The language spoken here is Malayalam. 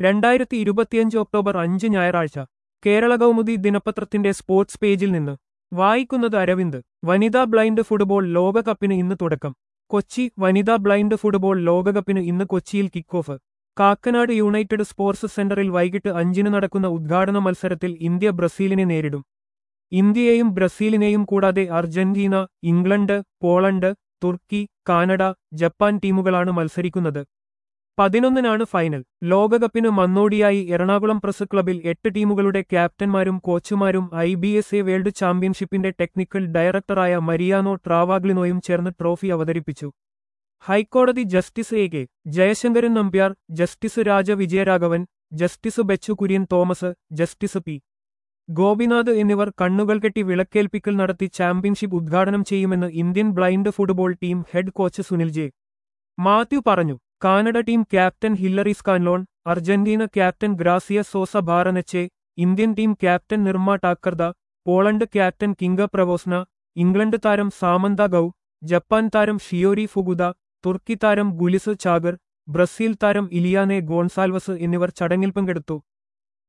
രണ്ടായിരത്തി ഇരുപത്തിയഞ്ച് ഒക്ടോബർ അഞ്ച് ഞായറാഴ്ച കേരള കൗമുദി ദിനപത്രത്തിന്റെ സ്പോർട്സ് പേജിൽ നിന്ന് വായിക്കുന്നത് അരവിന്ദ് വനിതാ ബ്ലൈൻഡ് ഫുട്ബോൾ ലോകകപ്പിന് ഇന്ന് തുടക്കം കൊച്ചി വനിതാ ബ്ലൈൻഡ് ഫുട്ബോൾ ലോകകപ്പിന് ഇന്ന് കൊച്ചിയിൽ kick off Kakkanad United sports സെന്ററിൽ വൈകിട്ട് അഞ്ചിന് നടക്കുന്ന ഉദ്ഘാടന മത്സരത്തിൽ ഇന്ത്യ ബ്രസീലിനെ നേരിടും ഇന്ത്യയെയും ബ്രസീലിനെയും കൂടാതെ അർജന്റീന ഇംഗ്ലണ്ട് പോളണ്ട് തുർക്കി കാനഡ ജപ്പാൻ ടീമുകളാണ് മത്സരിക്കുന്നത് പതിനൊന്നിനാണ് ഫൈനൽ ലോകകപ്പിന് മന്നോടിയായി എറണാകുളം പ്രസ് ക്ലബിൽ എട്ട് ടീമുകളുടെ ക്യാപ്റ്റന്മാരും കോച്ചുമാരും I B S A world ചാമ്പ്യൻഷിപ്പിന്റെ ടെക്നിക്കൽ ഡയറക്ടറായ മരിയാനോ ട്രാവാഗ്ലിനോയും ചേർന്ന് ട്രോഫി അവതരിപ്പിച്ചു ഹൈക്കോടതി justice A K Jayasankaran Nambiar justice Raja Vijayaraghavan justice Bechu Kurian Thomas justice P Gopinath എന്നിവർ കണ്ണുകൾ കെട്ടി വിളക്കേൽപ്പിക്കൽ നടത്തി ചാമ്പ്യൻഷിപ്പ് ഉദ്ഘാടനം ചെയ്യുമെന്ന് Indian blind football team head coach Sunil J Mathew പറഞ്ഞു Canada team captain Hillary Scanlon Argentina captain Gracia Sosa Baranche Indian team captain Nirma Thakarda Poland captain കിങ്ക പ്രവോസ്ന ഇംഗ്ലണ്ട് താരം സാമന്ത ഗൌ ജപ്പാൻ താരം ഷിയോരി ഫുഗുദ തുർക്കി താരം ഗുലിസ് ചാഗർ ബ്രസീൽ താരം ഇലിയാനെ ഗോൺസാൽവസ് എന്നിവർ ചടങ്ങിൽ പങ്കെടുത്തു